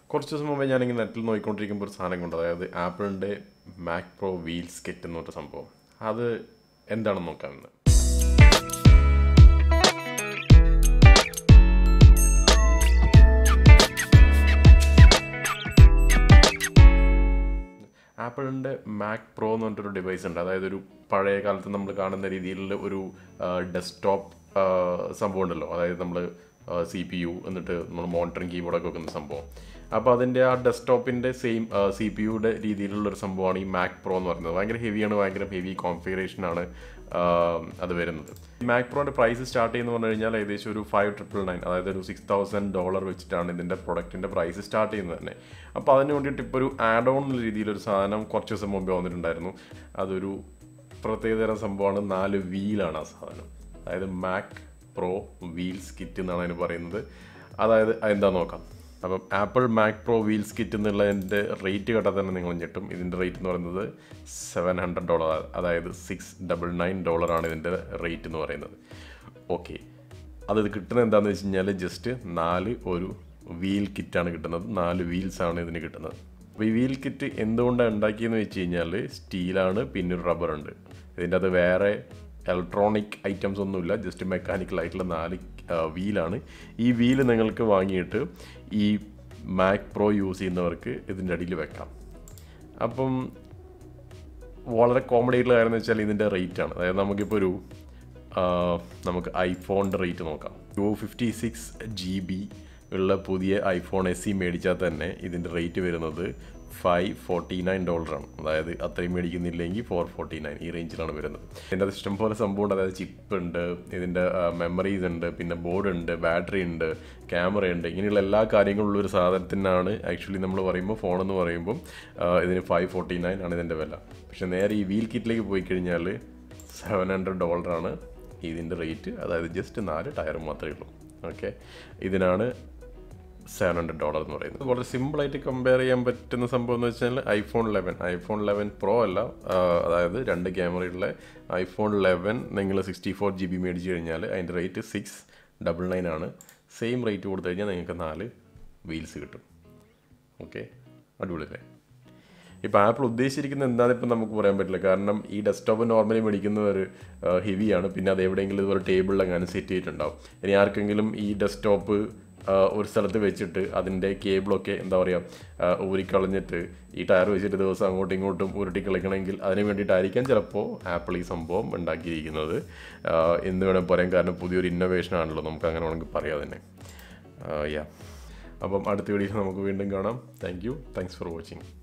കുറച്ച് ദിവസം മുമ്പേ ഞാനിങ്ങനെ നെറ്റിൽ നോക്കിക്കൊണ്ടിരിക്കുമ്പോൾ ഒരു സാധനം കൊണ്ട് അതായത് ആപ്പിളിൻ്റെ മാക് പ്രോ വീൽസ് കിറ്റ് എന്ന് പറഞ്ഞ സംഭവം അത് എന്താണെന്ന് നോക്കാമെന്ന് ആപ്പിളിൻ്റെ മാക് പ്രോ എന്ന് പറഞ്ഞിട്ടൊരു ഡിവൈസ് ഉണ്ട് അതായത് ഒരു പഴയ കാലത്ത് നമ്മൾ കാണുന്ന രീതിയിലുള്ള ഒരു ഡെസ്ക്ടോപ്പ് സംഭവം ഉണ്ടല്ലോ അതായത് നമ്മൾ സി പി യു എന്നിട്ട് നമ്മൾ മോണിറ്ററിങ് കീബോർഡൊക്കെ വെക്കുന്ന സംഭവം അപ്പോൾ അതിൻ്റെ ആ ഡെസ്ക്ടോപ്പിൻ്റെ സെയിം സി പി യുടെ രീതിയിലുള്ള ഒരു സംഭവമാണ് ഈ മാക് പ്രോ എന്ന് പറയുന്നത് ഭയങ്കര ഹെവിയാണ് ഭയങ്കര ഹെവി കോൺഫിഗറേഷനാണ് അത് വരുന്നത് മാക് പ്രോയുടെ പ്രൈസ് സ്റ്റാർട്ട് ചെയ്യുന്ന പറഞ്ഞു കഴിഞ്ഞാൽ ഏകദേശം ഒരു ഫൈവ് ട്രിപ്പിൾ നയൻ അതായത് ഒരു സിക്സ് തൗസൻഡ് ഡോളർ വെച്ചിട്ടാണ് ഇതിൻ്റെ പ്രൊഡക്റ്റിൻ്റെ പ്രൈസ് സ്റ്റാർട്ട് ചെയ്യുന്നത് തന്നെ അപ്പോൾ അതിന് വേണ്ടിയിട്ട് ഇപ്പോൾ ഒരു ആഡ് ഓൺ എന്ന രീതിയിലൊരു സാധനം കുറച്ച് ദിവസം മുമ്പേ വന്നിട്ടുണ്ടായിരുന്നു അതൊരു പ്രത്യേകതരം സംഭവമാണ് നാല് വീലാണ് ആ സാധനം അതായത് മാക് പ്രോ വീൽസ് കിറ്റ് എന്നാണ് അതിന് പറയുന്നത് അതായത് എന്താ നോക്കാം അപ്പം Apple Mac Pro wheels kit എന്നുള്ളതിൻ്റെ റേറ്റ് കേട്ടാൽ തന്നെ നിങ്ങൾ ഞെട്ടും ഇതിൻ്റെ റേറ്റ് എന്ന് പറയുന്നത് സെവൻ ഹൺഡ്രഡ് ഡോളർ അതായത് സിക്സ് ഡബിൾ നയൻ ഡോളറാണ് ഇതിൻ്റെ റേറ്റ് എന്ന് പറയുന്നത് ഓക്കെ അത് കിട്ടുന്നത് എന്താണെന്ന് വെച്ച് കഴിഞ്ഞാൽ ജസ്റ്റ് നാല് ഒരു വീൽ കിറ്റാണ് കിട്ടുന്നത് നാല് വീൽസാണ് ഇതിന് കിട്ടുന്നത് അപ്പോൾ ഈ വീൽ കിറ്റ് എന്തുകൊണ്ടാണ് ഉണ്ടാക്കിയെന്ന് വെച്ച് കഴിഞ്ഞാൽ സ്റ്റീലാണ് പിന്നെ ഒരു റബ്ബർ ഉണ്ട് ഇതിൻ്റെ അത് വേറെ ഇലക്ട്രോണിക് ഐറ്റംസ് ഒന്നുമില്ല ജസ്റ്റ് മെക്കാനിക്കൽ ആയിട്ടുള്ള നാല് വീലാണ് ഈ വീല് നിങ്ങൾക്ക് വാങ്ങിയിട്ട് ഈ മാക് പ്രോ യൂസ് ചെയ്യുന്നവർക്ക് ഇതിൻ്റെ അടിയിൽ വെക്കാം അപ്പം വളരെ കോമഡി ആയിട്ടുള്ള കാര്യം എന്ന് വെച്ചാൽ ഇതിൻ്റെ റേറ്റ് ആണ് അതായത് നമുക്കിപ്പോൾ ഒരു നമുക്ക് ഐഫോണിൻ്റെ റേറ്റ് നോക്കാം two fifty six G B ഉള്ള പുതിയ ഐഫോൺ എസ് സി മേടിച്ചാൽ തന്നെ ഇതിൻ്റെ റേറ്റ് വരുന്നത് ഫൈവ് ഫോർട്ടി നയൻ ഡോളറാണ് അതായത് അത്രയും മേടിക്കുന്നില്ലെങ്കിൽ ഫോർ ഫോർട്ടി നയൻ ഈ റേഞ്ചിലാണ് വരുന്നത് ഇതിൻ്റെ അത് ഇഷ്ടംപോലെ സംഭവം ഉണ്ട് അതായത് ചിപ്പ് ഉണ്ട് ഇതിൻ്റെ മെമ്മറീസ് ഉണ്ട് പിന്നെ ബോർഡ് ഉണ്ട് ബാറ്ററി ഉണ്ട് ക്യാമറ ഉണ്ട് ഇങ്ങനെയുള്ള എല്ലാ കാര്യങ്ങളുള്ള ഒരു സാധനത്തിനാണ് ആക്ച്വലി നമ്മൾ പറയുമ്പോൾ ഫോൺ എന്ന് പറയുമ്പോൾ ഇതിന് ഫൈവ് ഫോർട്ടി നയൻ ആണ് ഇതിൻ്റെ വില പക്ഷേ നേരെ ഈ വീൽ കിറ്റിലേക്ക് പോയി കഴിഞ്ഞാൽ സെവൻ ഹൺഡ്രഡ് ഡോളറാണ് ഇതിൻ്റെ റേറ്റ് അതായത് ജസ്റ്റ് നാല് ടയർ മാത്രമേ ഉള്ളൂ ഓക്കെ ഇതിനാണ് സെവൻ ഹൺഡ്രഡ് ഡോളർ എന്ന് പറയുന്നത് വളരെ സിമ്പിളായിട്ട് കമ്പയർ ചെയ്യാൻ പറ്റുന്ന സംഭവം എന്ന് വെച്ചാൽ iPhone eleven iPhone eleven pro അല്ല അതായത് രണ്ട് ക്യാമറയുള്ള ഐഫോൺ ലെവൻ നിങ്ങൾ സിക്സ്റ്റി ഫോർ ജി ബി മേടിച്ച് കഴിഞ്ഞാൽ അതിൻ്റെ റേറ്റ് സിക്സ് ഡബിൾ നയൻ ആണ് സെയിം റേറ്റ് കൊടുത്തു കഴിഞ്ഞാൽ നിങ്ങൾക്ക് നാല് വീൽസ് കിട്ടും ഓക്കെ അടിപൊളിയല്ലേ ഇപ്പോൾ ആപ്പിൾ ഉദ്ദേശിച്ചിരിക്കുന്നത് എന്താണെന്ന് ഇപ്പം നമുക്ക് പറയാൻ പറ്റില്ല കാരണം ഈ ഡെസ്ക്ടോപ്പ് നോർമലി മേടിക്കുന്ന ഒരു ഹെവിയാണ് പിന്നെ അത് എവിടെയെങ്കിലും ഇതുപോലെ ടേബിളിൽ അങ്ങനെ സെറ്റ് ചെയ്തിട്ടുണ്ടാവും ഇനി ആർക്കെങ്കിലും ഈ ഡെസ്ക്ടോപ്പ് ഒരു സ്ഥലത്ത് വെച്ചിട്ട് അതിൻ്റെ കേബിളൊക്കെ എന്താ പറയുക ഊരിക്കളഞ്ഞിട്ട് ഈ ടയർ വെച്ചിട്ട് ദിവസം അങ്ങോട്ടും ഇങ്ങോട്ടും ഉരുട്ടി കളിക്കണമെങ്കിൽ അതിന് വേണ്ടിയിട്ടായിരിക്കാം ചിലപ്പോൾ ആപ്പിൾ ഈ സംഭവം ഉണ്ടാക്കിയിരിക്കുന്നത് എന്ന് വേണം പറയാൻ കാരണം പുതിയൊരു ഇന്നോവേഷൻ ആണല്ലോ നമുക്ക് അങ്ങനെ വേണമെങ്കിൽ പറയാം തന്നെ യാ അപ്പം അടുത്ത വീഡിയോ നമുക്ക് വീണ്ടും കാണാം thank you thanks for watching